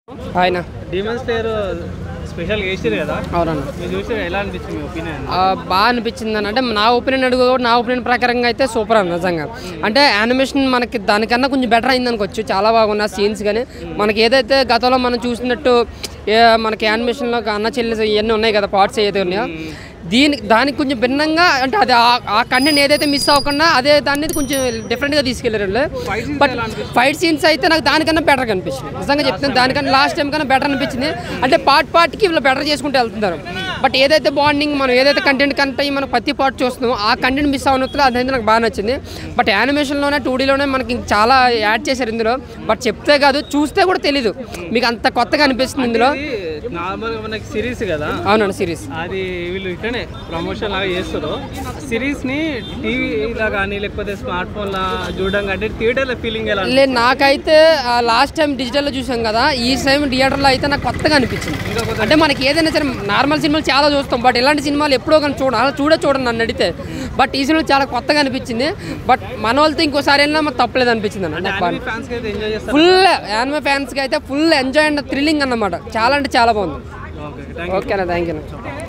ఆయన demon slayer special చేసారు కదా అవునన్న మీరు చూసి ఎలా అనిపించింది మీ ఒపీనియన్ ఆ, బాగా అనిపించింది అని అంటే నా ఒపీనియన్ అడుగు కూడా నా ఒపీనియన్ ప్రకారంగా అయితే సూపర్ అన్న నిజంగా అంటే యానిమేషన్ మనకి దానికన్నా కొంచెం బెటర్ అయింది అనుకోవచ్చు చాలా బాగున్న సీన్స్ కానీ మనకి ఏదైతే గతంలో మనం చూసినట్టు ఏ మనకి యానిమేషన్లో అన్న చెల్లి ఇవన్నీ ఉన్నాయి కదా పార్ట్స్ ఏదైతే ఉన్నాయో దీనికి దానికి కొంచెం భిన్నంగా అంటే అది ఆ- ఆ కంటెంట్ ఏదైతే మిస్ అవ్వకుండా అదే దాన్ని కొంచెం డిఫరెంట్గా తీసుకెళ్లారు వాళ్ళు. బట్ ఫైట్ సీన్స్ అయితే నాకు దానికన్నా బెటర్ కనిపించింది నిజంగా చెప్తాను దానికన్నా లాస్ట్ టైం కన్నా బెటర్ అనిపించింది అంటే పార్ట్ పార్ట్కి వీళ్ళు బెటర్ చేసుకుంటూ వెళ్తున్నారు బట్ ఏదైతే బాండింగ్ మనం ఏదైతే కంటెంట్ కనెక్ట్ అయ్యి మనం ప్రతి పార్ట్ చూస్తున్నామో ఆ కంటెంట్ మిస్ అవ్వనట్లు అదైతే నాకు బాగా నచ్చింది బట్ యానిమేషన్లోనే టూ డీలోనే మనకి ఇంక చాలా యాడ్ చేశారు ఇందులో బట్ చెప్తే కాదు చూస్తే కూడా తెలీదు మీకు అంత కొత్తగా అనిపిస్తుంది ఇందులో నార్మల్గా మనకి సిరీస్ కదా అవునండి సిరీస్ అది వీళ్ళు ఇట్లనే ప్రమోషన్ లాగా చేస్తారు సిరీస్ ని టీవీలా కానీ లేకపోతే స్మార్ట్ ఫోన్ లా చూడడం కంటే థియేటర్లో ఫీలింగ్ ఎలా లేదు నాకైతే లాస్ట్ టైం డిజిటల్లో చూసాం కదా ఈ టైం థియేటర్లో అయితే నాకు కొత్తగా అనిపించింది అంటే మనకి ఏదైనా సరే నార్మల్ సినిమాలు చాలా చూస్తాం బట్ ఇలాంటి సినిమాలు ఎప్పుడో కానీ చూడ అలా చూడ చూడండి నన్ను అడిగితే బట్ ఈ సినిమా చాలా కొత్తగా అనిపించింది బట్ మన వాళ్ళతో ఇంకోసారి వెళ్ళినా మాకు తప్పలేదు అనిపించింది అన్న నాకు బాగా ఫ్యాన్స్ అయితే ఎంజాయ్ చేస్తారు ఫుల్ యానిమే ఫ్యాన్స్కి అయితే ఫుల్ ఎంజాయ్ అండ్ థ్రిల్లింగ్ అన్నమాట చాలా అంటే చాలా బాగుంది ఓకే థ్యాంక్ ఓకేనా థ్యాంక్ యూ